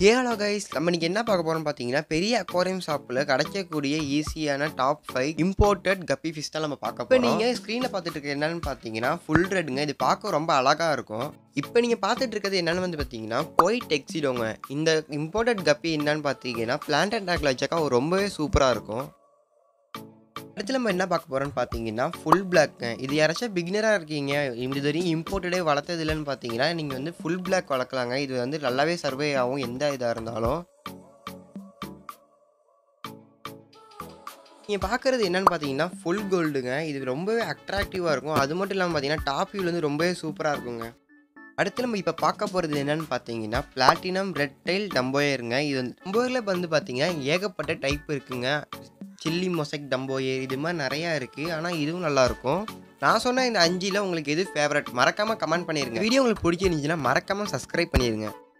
Halo guys நம்ம இன்னைக்கு என்ன பார்க்க போறோம்னு பார்த்தீங்கன்னா பெரிய அக்வாரியம் ஷாப்பில் கிடைக்கக்கூடிய ஈஸியான top five imported guppy fish தான் நம்ம பார்க்க போறோம் இப்போ நீங்கள் ஸ்க்ரீனில் பார்த்துட்டு இருக்க என்னன்னு பார்த்தீங்கன்னா ஃபுல் ரெட்டுங்க இது பார்க்க ரொம்ப அழகாக இருக்கும் இப்போ நீங்கள் பார்த்துட்டு இருக்கிறது என்னன்னு வந்து பார்த்தீங்கன்னா போய் டெக்ஸிடோங்க இந்த இம்போர்ட்டட் கப்பி என்னன்னு பார்த்தீங்கன்னா பிளான்ட் டேக்கில் வச்சாக்கா ரொம்பவே சூப்பராக இருக்கும் அடுத்து நம்ம என்ன பார்க்க போகிறோம்னு பார்த்தீங்கன்னா ஃபுல் பிளாக்ங்க இது யாராச்சும் பிகினராக இருக்கீங்க இது வரையும் இம்போர்ட்டடே வளர்த்தது இல்லைன்னு பார்த்தீங்கன்னா நீங்கள் வந்து ஃபுல் பிளாக் வளர்க்கலாங்க இது வந்து நல்லாவே சர்வே ஆகும் எந்த இதாக இருந்தாலும் நீங்கள் பார்க்குறது என்னன்னு பார்த்தீங்கன்னா ஃபுல் கோல்டுங்க இது ரொம்பவே அட்ராக்டிவாக இருக்கும் அது மட்டும் இல்லாமல் பார்த்தீங்கன்னா டாப் வியூவில் வந்து ரொம்பவே சூப்பராக இருக்குங்க அடுத்து நம்ம இப்போ பார்க்க போகிறது என்னன்னு பார்த்தீங்கன்னா பிளாட்டினம் ரெட் டைல் டம்போயருங்க இது வந்து டம்போயரில் வந்து பார்த்தீங்கன்னா ஏகப்பட்ட டைப் இருக்குங்க சில்லி மொசைக் டம்போயர் இது மாதிரி நிறையா இருக்குது ஆனால் இதுவும் நல்லாயிருக்கும் நான் சொன்ன இந்த அஞ்சில் உங்களுக்கு எது ஃபேவரட் மறக்காமல் கமெண்ட் பண்ணிடுங்க வீடியோ உங்களுக்கு பிடிச்சிருந்துச்சுன்னா மறக்காமல் சப்ஸ்கிரைப் பண்ணிடுங்க